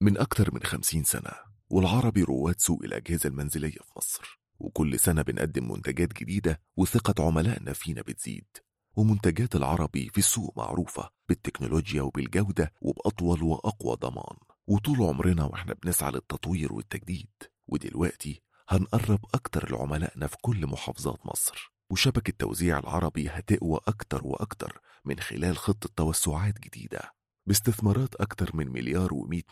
من أكتر من خمسين سنة والعربي رواد سوق الأجهزة المنزلية في مصر وكل سنة بنقدم منتجات جديدة وثقة عملائنا فينا بتزيد ومنتجات العربي في السوق معروفة بالتكنولوجيا وبالجودة وبأطول وأقوى ضمان وطول عمرنا واحنا بنسعى للتطوير والتجديد ودلوقتي هنقرب أكتر لعملائنا في كل محافظات مصر وشبكة توزيع العربي هتقوى أكتر وأكتر من خلال خطة توسعات جديدة باستثمارات أكتر من مليار ومئة